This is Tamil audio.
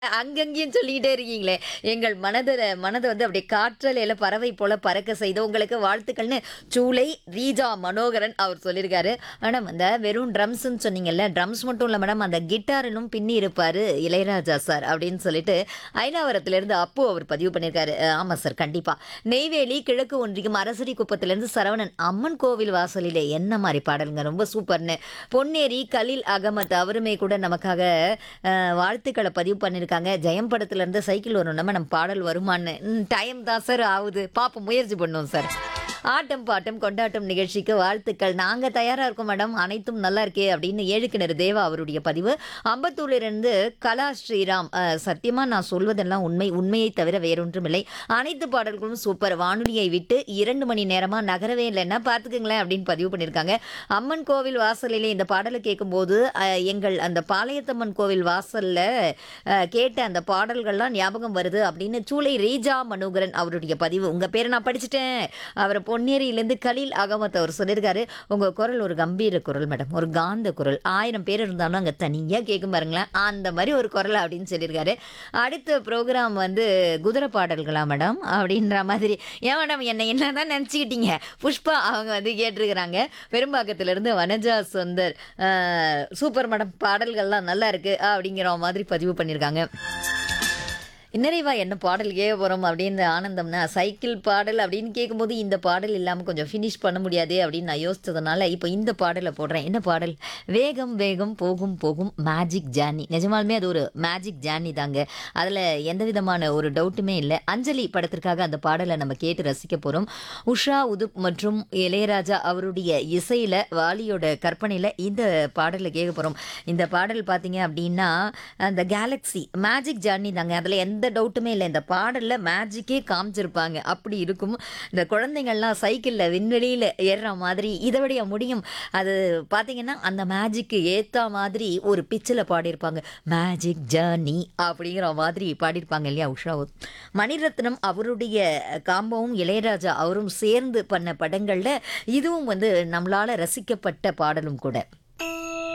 அங்கங்கேயும் சொல்லிக்கிட்டே இருக்கீங்களே எங்கள் மனதில் மனதை வந்து அப்படியே காற்றலையில் பறவை போல பறக்க செய்து உங்களுக்கு வாழ்த்துக்கள்னு சூளை ரீஜா மனோகரன் அவர் சொல்லியிருக்காரு மேடம் அந்த வெறும் ட்ரம்ஸ்ன்னு சொன்னீங்கல்ல ட்ரம்ஸ் மட்டும் இல்லை மேடம் அந்த கிட்டாரிலும் பின்னி இருப்பார் இளையராஜா சார் அப்படின்னு சொல்லிட்டு ஐநாவரத்துலேருந்து அப்பு அவர் பதிவு பண்ணியிருக்காரு அஹ் ஆமாம் சார் கண்டிப்பாக நெய்வேலி கிழக்கு ஒன்றியம் அரசடி குப்பத்திலேருந்து சரவணன் அம்மன் கோவில் வாசலிலே என்ன மாதிரி பாடலுங்க ரொம்ப சூப்பர்னு பொன்னேரி கலீல் அகமத் அவருமே கூட நமக்காக அஹ், வாழ்த்துக்களை பதிவு பண்ணியிருக்காங்க ஜெயம் படத்துல இருந்து சைக்கிள் வரும் நம்ம நம்ம பாடல் வருமான்னு டைம் தான் சார் ஆகுது பாப்போம் முயற்சி பண்ணுவோம் சார் ஆட்டம் பாட்டம் கொண்டாட்டம் நிகழ்ச்சிக்கு வாழ்த்துக்கள் நாங்க தயாரா இருக்கோம் மேடம் அனைத்தும் நல்லா இருக்கே அப்படின்னு ஏழு கிணறு தேவா அவருடைய பதிவு அம்பத்தூரிலிருந்து கலா ஸ்ரீராம் அஹ், சத்தியமா நான் சொல்வதெல்லாம் உண்மை உண்மையை தவிர வேறொன்றும் இல்லை அனைத்து பாடல்களும் சூப்பர் வானொலியை விட்டு இரண்டு மணி நேரமா நகரவே இல்லைன்னா பார்த்துக்குங்களேன் அப்படின்னு பதிவு பண்ணியிருக்காங்க அம்மன் கோவில் வாசலிலே இந்த பாடலை கேட்கும்போது அஹ், எங்கள் அந்த பாளையத்தம்மன் கோவில் வாசல்ல அஹ், கேட்ட அந்த பாடல்கள்லாம் ஞாபகம் வருது அப்படின்னு சூளை ரீஜா மனோகரன் அவருடைய பதிவு உங்க பேரை நான் படிச்சுட்டேன் அவரை பொன்னேரியிலேருந்து கலீல் அகமத் அவர் சொல்லியிருக்காரு உங்க குரல் ஒரு கம்பீர குரல் மேடம் ஒரு காந்த குரல் ஆயிரம் பேர் இருந்தாலும் அங்கே தனியாக கேட்கும் பாருங்களேன் அந்த மாதிரி ஒரு குரல் அப்படின்னு சொல்லியிருக்காரு அடுத்த ப்ரோக்ராம் வந்து குதிரை பாடல்களா மேடம் அப்படின்ற மாதிரி ஏன் மேடம் என்னை என்ன தான் நினச்சிக்கிட்டீங்க புஷ்பா அவங்க வந்து கேட்டிருக்கிறாங்க பெரும்பாக்கத்திலிருந்து வனஜா சுந்தர் அஹ், சூப்பர் மேடம் பாடல்கள்லாம் நல்லா இருக்கு அப்படிங்கிற மாதிரி பதிவு பண்ணியிருக்காங்க இன்னறைவா என்ன பாடல் கேட்க போகிறோம் அப்படின்னு ஆனந்தம்னா சைக்கிள் பாடல் அப்படின்னு கேட்கும்போது இந்த பாடல் இல்லாமல் கொஞ்சம் ஃபினிஷ் பண்ண முடியாதே அப்படின்னு நான் யோசிச்சதுனால இப்போ இந்த பாடலை போடுறேன் என்ன பாடல் வேகம் வேகம் போகும் போகும் மேஜிக் ஜேர்னி நிஜமாலுமே அது ஒரு மேஜிக் ஜேர்னி தாங்க அதில் எந்த விதமான ஒரு டவுட்டுமே இல்லை அஞ்சலி படத்திற்காக அந்த பாடலை நம்ம கேட்டு ரசிக்க போகிறோம் உஷா உதுப் மற்றும் இளையராஜா அவருடைய இசையில் வாலியோட கற்பனையில் இந்த பாடலை கேட்க போகிறோம் இந்த பாடல் பார்த்தீங்க அப்படின்னா அந்த கேலக்ஸி மேஜிக் ஜர்னி தாங்க அதில் எந்த டவுட்டுமே இல்லை இந்த பாடலில் மேஜிக்கே காமிச்சிருப்பாங்க அப்படி இருக்கும் இந்த குழந்தைங்கள்லாம் சைக்கிளில் விண்வெளியில் ஏறுற மாதிரி இதை விட முடியும் அது பார்த்தீங்கன்னா அந்த மேஜிக்கு ஏற்ற மாதிரி ஒரு பிச்சில் பாடியிருப்பாங்க மேஜிக் ஜர்னி அப்படிங்கிற மாதிரி பாடியிருப்பாங்க இல்லையா உஷா மணிரத்னம் அவருடைய காம்போவும் இளையராஜா அவரும் சேர்ந்து பண்ண படங்களில் இதுவும் வந்து நம்மளால் ரசிக்கப்பட்ட பாடலும் கூட